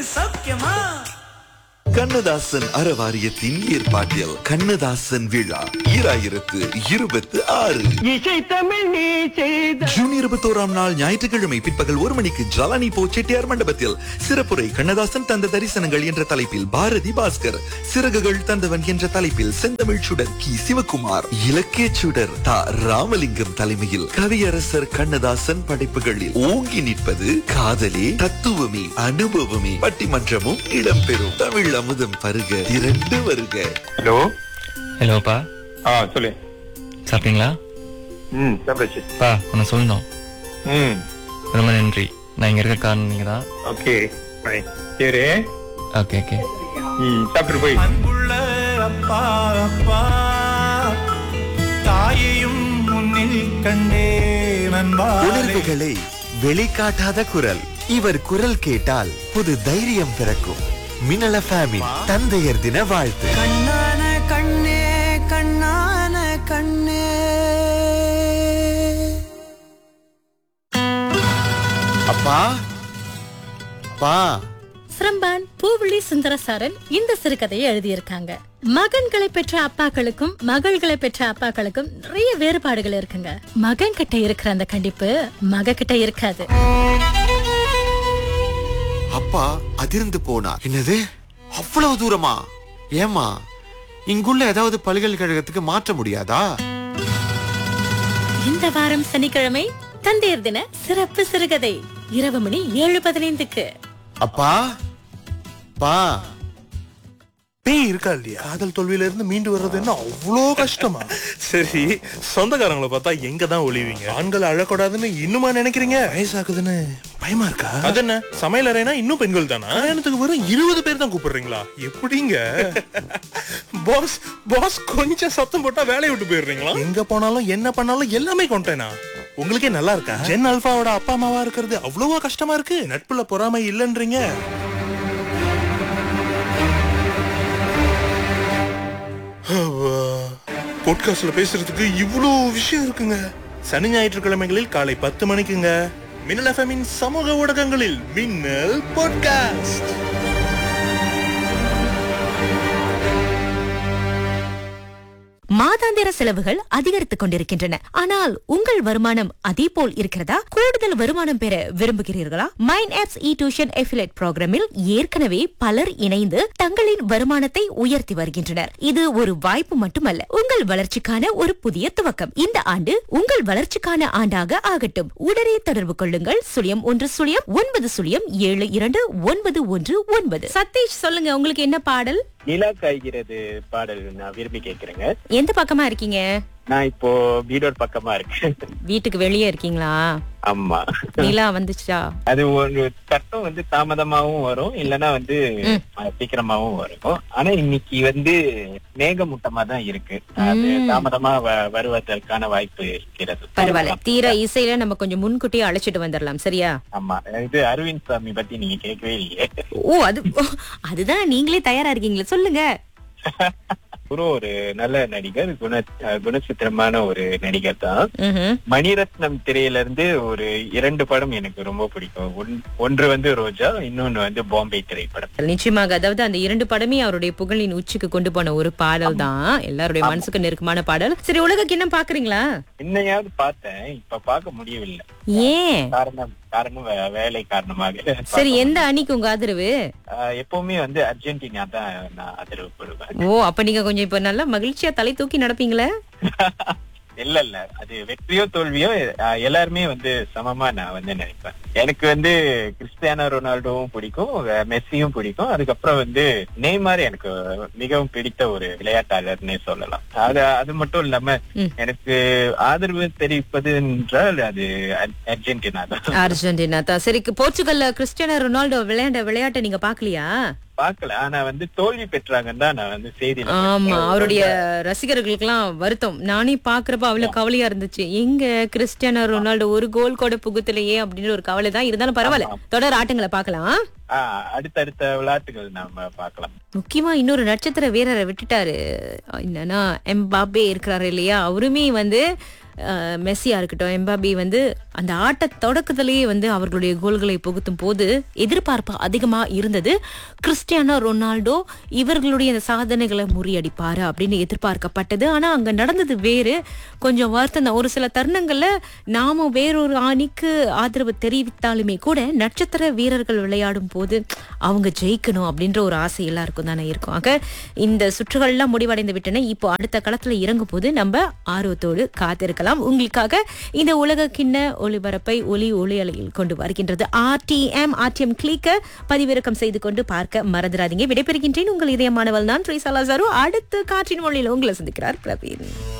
சௌக்கியமா கண்ணதாசன் அறவாரியத்தின் ஏற்பாட்டில் கண்ணதாசன் விழா ஈராயிரத்து இருபத்தி ஆறு இசை தமிழ் நீ செய்த ஜூன் இருபத்தோராம் நாள் ஞாயிற்றுக்கிழமை பிற்பகல் ஒரு மணிக்கு ஜலானி போ செட்டியார் மண்டபத்தில் சிறப்புரை கண்ணதாசன் தந்த தரிசனங்கள் என்ற தலைப்பில் பாரதி பாஸ்கர் சிறகுகள் தந்தவன் என்ற தலைப்பில் செந்தமிழ் சுடர் கி சிவகுமார் இலக்கிய சுடர் தா ராமலிங்கம் தலைமையில் கவியரசர் கண்ணதாசன் படைப்புகளில் ஓங்கி நிற்பது காதலே தத்துவமே அனுபவமே பட்டிமன்றமும் இடம்பெறும் தமிழ் அமுதம் பருக திரண்டு வருக ஹலோ ஹலோப்பா ஆ சொல்லு சாப்பிட்டீங்களா ம் சாப்பிடாச்சு பா ஒன்று சொல்லணும் ம் ரொம்ப நன்றி நான் இங்கே இருக்க காரணம் நீங்கள் தான் ஓகே பை சரி ஓகே ஓகே ம் சாப்பிட்டு போய் அன்புள்ள அப்பா அப்பா தாயையும் முன்னில் கண்டே நண்பாலே உணர்வுகளை வெளிக்காட்டாத குரல் இவர் குரல் கேட்டால் புது தைரியம் பிறக்கும் மின்னல ஃபேமின் தந்தையர் தின வாழ்த்து கண்ணான கண்ணே கண்ணான கண்ணே அப்பா அப்பா சிரம்பான் பூவிழி சுந்தரசாரன் இந்த சிறுகதையை எழுதியிருக்காங்க மகன்களை பெற்ற அப்பாக்களுக்கும் மகள்களை பெற்ற அப்பாக்களுக்கும் நிறைய வேறுபாடுகள் இருக்குங்க மகன் கிட்ட இருக்கிற அந்த கண்டிப்பு மக கிட்ட இருக்காது அப்பா அதிர்ந்து போனார் என்னது அவ்வளவு தூரமா ஏமா இங்குள்ள ஏதாவது பல்கலைக்கழகத்துக்கு மாற்ற முடியாதா இந்த வாரம் சனிக்கிழமை தந்தையர் தின சிறப்பு சிறுகதை இரவு மணி ஏழு பதினைந்துக்கு அப்பா பா பேய் இருக்கா இல்லையா காதல் தோல்வியில இருந்து மீண்டு வர்றது என்ன அவ்வளோ கஷ்டமா சரி சொந்தக்காரங்களை பார்த்தா எங்க தான் ஒளிவீங்க ஆண்கள் அழக்கூடாதுன்னு இன்னுமா நினைக்கிறீங்க வயசாகுதுன்னு பயமா இருக்கா அது என்ன சமையல் அறைனா இன்னும் பெண்கள் தானா கல்யாணத்துக்கு வெறும் இருபது பேர் தான் கூப்பிடுறீங்களா எப்படிங்க பாஸ் பாஸ் கொஞ்சம் சத்தம் போட்டா வேலையை விட்டு போயிடுறீங்களா எங்க போனாலும் என்ன பண்ணாலும் எல்லாமே கொண்டேனா உங்களுக்கே நல்லா இருக்கா ஜென் அல்பாவோட அப்பா அம்மாவா இருக்கிறது அவ்வளவா கஷ்டமா இருக்கு நட்புல பொறாமை இல்லைன்றீங்க பாட்காஸ்ட்ல பேசுறதுக்கு இவ்வளோ விஷயம் இருக்குங்க சனி ஞாயிற்றுக்கிழமைகளில் காலை பத்து மணிக்குங்க மின்னல் எஃப்எம்மின் சமூக ஊடகங்களில் மின்னல் பாட்காஸ்ட் மாதாந்திர செலவுகள் அதிகரித்துக் கொண்டிருக்கின்றன ஆனால் உங்கள் வருமானம் அதே போல் இருக்கிறதா கூடுதல் வருமானம் பெற விரும்புகிறீர்களா Mind Apps E tuition affiliate ப்ரோக்ராமில் ஏற்கனவே பலர் இணைந்து தங்களின் வருமானத்தை உயர்த்தி வருகின்றனர் இது ஒரு வாய்ப்பு மட்டுமல்ல உங்கள் வளர்ச்சிக்கான ஒரு புதிய துவக்கம் இந்த ஆண்டு உங்கள் வளர்ச்சிக்கான ஆண்டாக ஆகட்டும் உடனே தொடர்பு கொள்ளுங்கள் சுழியம் ஒன்று சுழியம் ஒன்பது சுழியம் ஏழு இரண்டு ஒன்பது ஒன்று ஒன்பது சதீஷ் சொல்லுங்க உங்களுக்கு என்ன பாடல் நிலா காய்கிறது பாடல் நான் விரும்பி கேக்குறேங்க எந்த பக்கமா இருக்கீங்க நான் இப்போ வீடோர் பக்கமா இருக்கேன் வீட்டுக்கு வெளியே இருக்கீங்களா ஆமா நிலா வந்துச்சா அது ஒரு கட்டம் வந்து தாமதமாவும் வரும் இல்லனா வந்து அஹ், சீக்கிரமாவும் வரும் ஆனா இன்னைக்கு வந்து மேகமூட்டமா தான் இருக்கு அது ம். தாமதமா வ- வருவதற்கான வாய்ப்பு இருக்கிறது பரவாயில்ல தீர இசையில நம்ம கொஞ்சம் முன்கூட்டியே அழைச்சிட்டு வந்துடலாம் சரியா ஆமா இது அரவிந்த் சாமி பத்தி நீங்க கேட்கவே இல்லையே ஓ அது ஓ, அதுதான் நீங்களே தயாரா இருக்கீங்களே சொல்லுங்க குரு ஒரு நல்ல நடிகர் குண அஹ், குணச்சித்திரமான ஒரு நடிகர் தான் ம்ஹும். மணிரத்னம் திரையில இருந்து ஒரு இரண்டு படம் எனக்கு ரொம்ப பிடிக்கும் ஒன்- ஒன்று வந்து ரோஜா இன்னொன்னு வந்து பாம்பே திரைப்படம் நிச்சயமாக அதாவது அந்த இரண்டு படமே அவருடைய புகழின் உச்சிக்கு கொண்டு போன ஒரு பாடல் தான் எல்லாருடைய மனசுக்கு நெருக்கமான பாடல் சரி உலக கிண்ணம் பாக்குறீங்களா என்னையாவது பார்த்தேன் இப்ப பார்க்க முடியவில்லை ஏன் காரணம் காரணம் வே- வேலை காரணமாக சரி எந்த அணிக்கு உங்க ஆதரவு ஆஹ் எப்பவுமே வந்து அர்ஜென்டினா தான் நான் ஆதரவு போடுவேன் ஓ அப்ப நீங்க கொஞ்சம் இப்ப நல்லா மகிழ்ச்சியா தலை தூக்கி நடப்பீங்களே இல்ல இல்ல அது வெற்றியோ தோல்வியோ ஆஹ் எல்லாருமே வந்து சமமா நான் வந்து நினைப்பேன் எனக்கு வந்து கிறிஸ்டியானோ ரொனால்டோவும் பிடிக்கும் வே- மெஸ்ஸியும் பிடிக்கும் அதுக்கப்புறம் வந்து நெய்மார் எனக்கு மிகவும் பிடித்த ஒரு விளையாட்டாளர்னே சொல்லலாம் அது அது மட்டும் இல்லாம ம். எனக்கு ஆதரவு தெரிவிப்பது என்றால் அது அர்- அர்ஜென்டினா தான் அர்ஜென்டினா தான் சரி போர்ச்சுகல்ல கிறிஸ்டியானோ ரொனால்டோ விளையாண்ட விளையாட்டை நீங்க பாக்கலையா பார்க்கல ஆனா வந்து தோல்வி பெற்றாங்கன்னு தான் நான் வந்து செய்தியில ஆமா பார்த்தேன். அவருடைய ரசிகர்களுக்கெல்லாம் வருத்தம் நானே பாக்குறப்ப அவ்வளவு கவலையா இருந்துச்சு எங்க கிறிஸ்டியானோ ரொனால்டோ ஒரு கோல் கூட புகுத்தலையே அப்படின்னு ஒரு கவலை தான் இருந்தாலும் பரவாயில்ல தொடர் ஆட்டங்களை பார்க்கலாம் ஆஹ் அடுத்தடுத்த விளையாட்டுகள் நாம பார்க்கலாம் முக்கியமா இன்னொரு நட்சத்திர வீரரை விட்டுட்டாரு என்னன்னா எம்பாபே இருக்கிறாரு இல்லையா அவருமே வந்து அஹ், மெஸ்ஸியா இருக்கட்டும் எம்பாபே வந்து அந்த ஆட்ட தொடக்கத்திலேயே வந்து அவர்களுடைய கோல்களை புகுத்தும் போது எதிர்பார்ப்பு அதிகமா இருந்தது கிறிஸ்டியானோ ரொனால்டோ இவர்களுடைய அந்த சாதனைகளை முறியடிப்பாரு அப்படின்னு எதிர்பார்க்கப்பட்டது ஆனா அங்க நடந்தது வேறு கொஞ்சம் வருத்தம் தான். ஒரு சில தருணங்கள்ல நாம வேறொரு அணிக்கு ஆதரவு தெரிவித்தாலுமே கூட நட்சத்திர வீரர்கள் விளையாடும் போது அவங்க ஜெயிக்கணும் அப்படின்ற ஒரு ஆசை எல்லாருக்கும் தானே இருக்கும் ஆக இந்த சுற்றுகள்லாம் முடிவடைந்து விட்டன இப்போ அடுத்த களத்துல இறங்கும் போது நம்ம ஆர்வத்தோடு காத்திருக்கலாம் உங்களுக்காக இந்த உலக கிண்ண ஒளிபரப்பை ஒலி ஒளி அலையில் கொண்டு வருகின்றது ஆர்டிஎம் ஆர்டிஎம் கிளிக்க பதிவிறக்கம் செய்து கொண்டு பார்க்க மறந்துடாதீங்க விடைபெறுகின்றேன் உங்கள் இதயமானவள் நான் ட்ரீசாலா சாரு அடுத்த காற்றின் மொழியில் உங்களை சந்திக்கிறார் பிரவீன்